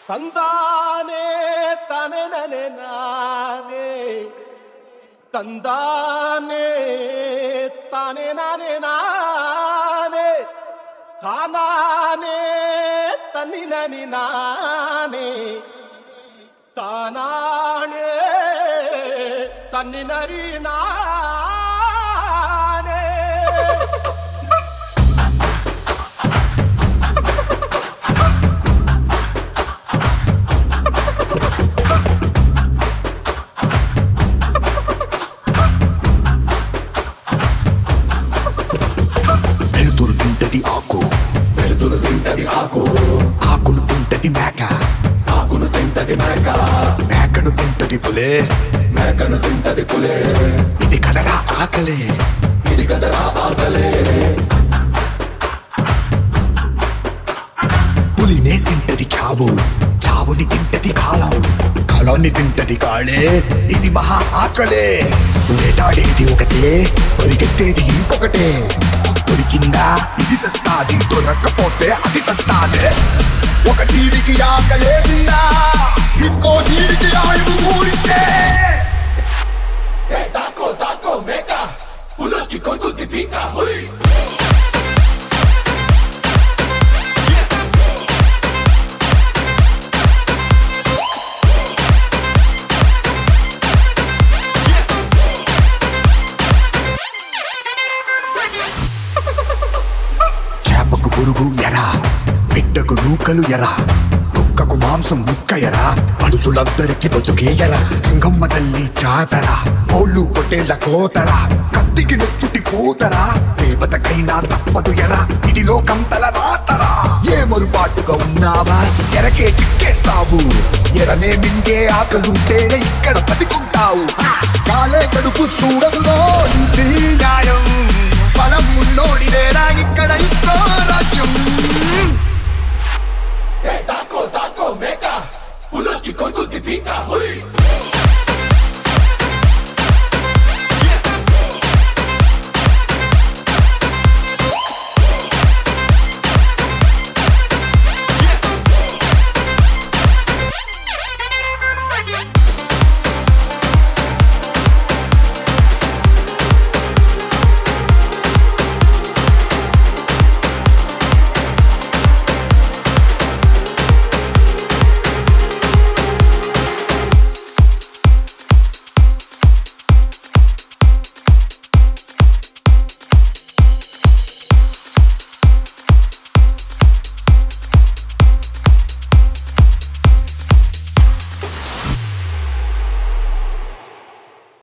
ತಂದಾನೆ ತಾನೆ ನನೆ ನಾನೇ ತಂದಾನೆ ತಾನೆ ನಾನೇ ನಾನೇ ತಾನಾನೆ ತನ್ನಿ ನನಿ ನಾನೇ ತಾನಾಣೆ ತನ್ನಿ ನರಿ ನಾನೇ వెలుతురు తింటది ఆకు వెలుతురు తింటది ఆకు ఆకును తింటది మేక ఆకును తింటది మేక మేకను తింటది పులే మేకను తింటది పులే ఇది కదరా ఆకలే ఇది కదరా ఆకలే పులినే తింటది చావు చావుని తింటది కాలం కాలాన్ని తింటది కాళే ఇది మహా ఆకలే వేటాడేది ఒకటే పరిగెత్తేది ఇంకొకటే దొరికిందా ఇది సస్తాది దొరక్కపోతే అది సస్తాదే ఒక టీవీకి ఆకలేసిందా ఇంకో టీవీకి ఆయువు మూడిందే ఏ తాకో తాకో మేక పులొచ్చి కొరుకుద్ది పీక హుయ్ చేపకు పురుగు ఎరా బిడ్డకు నూకలు ఎరా కుక్కకు మాంసం ముక్క ఎరా మనుషులందరికి బతుకే ఎరా గంగమ్మ తల్లి జాతరా కోళ్ళు పొట్టేళ్ల కోతరా కత్తికి నెత్తుటి పోతరా దేవతకైనా తప్పదు ఎరా ఇది లోకం తల రాతరా ఏ మరుపాటుగా ఉన్నావా ఎరకే చిక్కేస్తావు ఎరనే మింగే ఆకలుంటేనే ఇక్కడ బతికుంటావు కాలే కడుపు చూడదులో ఇది న్యాయం బలం ఉన్నోడిదేరా ఇక్కడ ఇష్టో రాజ్యం